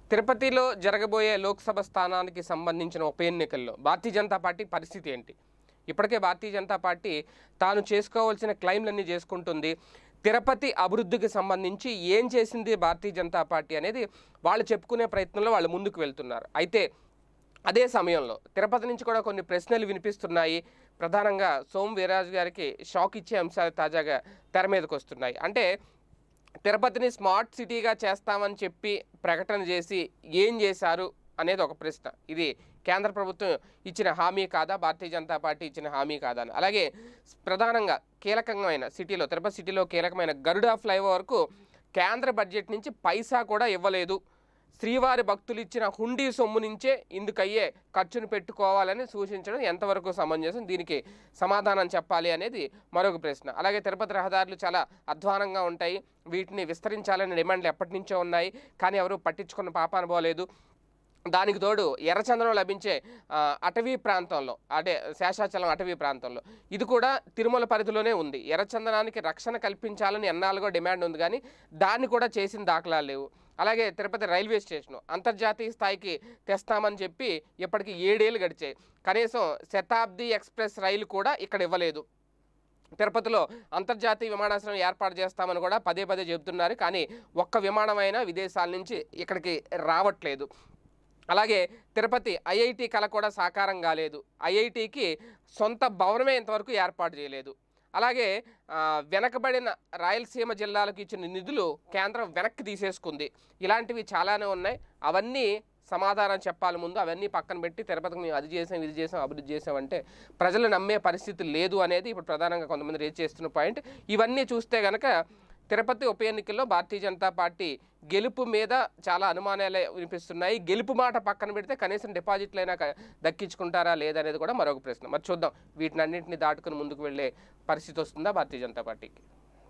తిరుపతిలో జరగబోయే లోక్సభ స్థానానికి సంబంధించిన ఉప ఎన్నికల్లో భారతీయ జనతా పార్టీ పరిస్థితి ఏంటి ఇప్పటికే భారతీయ జనతా పార్టీ తాను చేసుకోవాల్సిన క్లైమ్లన్నీ చేసుకుంటుంది తిరుపతి అభివృద్ధికి సంబంధించి ఏం చేసింది భారతీయ జనతా పార్టీ అనేది వాళ్ళు చెప్పుకునే ప్రయత్నంలో వాళ్ళు ముందుకు వెళ్తున్నారు అయితే అదే సమయంలో తిరుపతి నుంచి కూడా కొన్ని ప్రశ్నలు వినిపిస్తున్నాయి ప్రధానంగా సోమ్ వీర్రాజు గారికి షాక్ ఇచ్చే అంశాలు తాజాగా తెర మీదకి వస్తున్నాయి అంటే తిరుపతిని స్మార్ట్ సిటీగా చేస్తామని చెప్పి ప్రకటన చేసి ఏం చేశారు అనేది ఒక ప్రశ్న ఇది కేంద్ర ప్రభుత్వం ఇచ్చిన హామీ కాదా భారతీయ జనతా పార్టీ ఇచ్చిన హామీ కాదా అని అలాగే ప్రధానంగా కీలకమైన సిటీలో తిరుపతి సిటీలో కీలకమైన గరుడా ఫ్లైఓవర్కు కేంద్ర బడ్జెట్ నుంచి పైసా కూడా ఇవ్వలేదు శ్రీవారి భక్తులు ఇచ్చిన హుండీ సొమ్ము నుంచే ఇందుకయ్యే ఖర్చును పెట్టుకోవాలని సూచించడం ఎంతవరకు సమంజసం దీనికి సమాధానం చెప్పాలి అనేది మరొక ప్రశ్న అలాగే తిరుపతి రహదారులు చాలా అధ్వానంగా ఉంటాయి వీటిని విస్తరించాలని డిమాండ్లు ఎప్పటి నుంచో ఉన్నాయి కానీ ఎవరు పట్టించుకున్న పాపాన పోలేదు దానికి తోడు ఎర్రచందనం లభించే ఆ, అటవీ ప్రాంతంలో అంటే శేషాచలం అటవీ ప్రాంతంలో ఇది కూడా తిరుమల పరిధిలోనే ఉంది ఎర్రచందనానికి రక్షణ కల్పించాలని ఎన్నాళ్ళుగా డిమాండ్ ఉంది కానీ దాన్ని కూడా చేసిన దాఖలాలు లేవు అలాగే తిరుపతి రైల్వే స్టేషన్ అంతర్జాతీయ స్థాయికి తెస్తామని చెప్పి ఇప్పటికి ఏడేళ్ళు గడిచాయి కనీసం శతాబ్ది ఎక్స్ప్రెస్ రైలు కూడా ఇక్కడ ఇవ్వలేదు తిరుపతిలో అంతర్జాతీయ విమానాశ్రయం ఏర్పాటు చేస్తామని కూడా పదే పదే చెబుతున్నారు కానీ ఒక్క విమానమైనా విదేశాల నుంచి ఇక్కడికి రావట్లేదు అలాగే తిరుపతి ఐఐటి కళ కూడా సాకారం కాలేదు ఐఐటికి సొంత భవనమే ఇంతవరకు ఏర్పాటు చేయలేదు అలాగే ఆ, వెనకబడిన రాయలసీమ జిల్లాలకు ఇచ్చిన నిధులు కేంద్రం వెనక్కి తీసేసుకుంది ఇలాంటివి చాలానే ఉన్నాయి అవన్నీ సమాధానం చెప్పాలి ముందు అవన్నీ పక్కన పెట్టి తిరుపతికి మేము అది చేసాం ఇది చేసాం అభివృద్ధి చేసామంటే ప్రజలు నమ్మే పరిస్థితి లేదు అనేది ఇప్పుడు ప్రధానంగా కొంతమంది రేజ్ చేస్తున్న పాయింట్ ఇవన్నీ చూస్తే గనక తిరుపతి ఉప ఎన్నికల్లో భారతీయ జనతా పార్టీ గెలుపు మీద చాలా అనుమానాలే వినిపిస్తున్నాయి గెలుపు మాట పక్కన పెడితే కనీసం డిపాజిట్లైనా క- దక్కించుకుంటారా లేదనేది కూడా మరొక ప్రశ్న మరి చూద్దాం వీటిని అన్నింటినీ దాటుకుని ముందుకు వెళ్ళే పరిస్థితి వస్తుందా భారతీయ జనతా పార్టీకి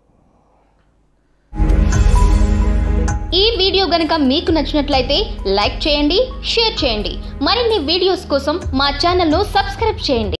ఈ వీడియో గనుక మీకు నచ్చినట్లయితే లైక్ చేయండి షేర్ చేయండి మరిన్ని వీడియోస్ కోసం మా ఛానల్ను సబ్స్క్రైబ్ చేయండి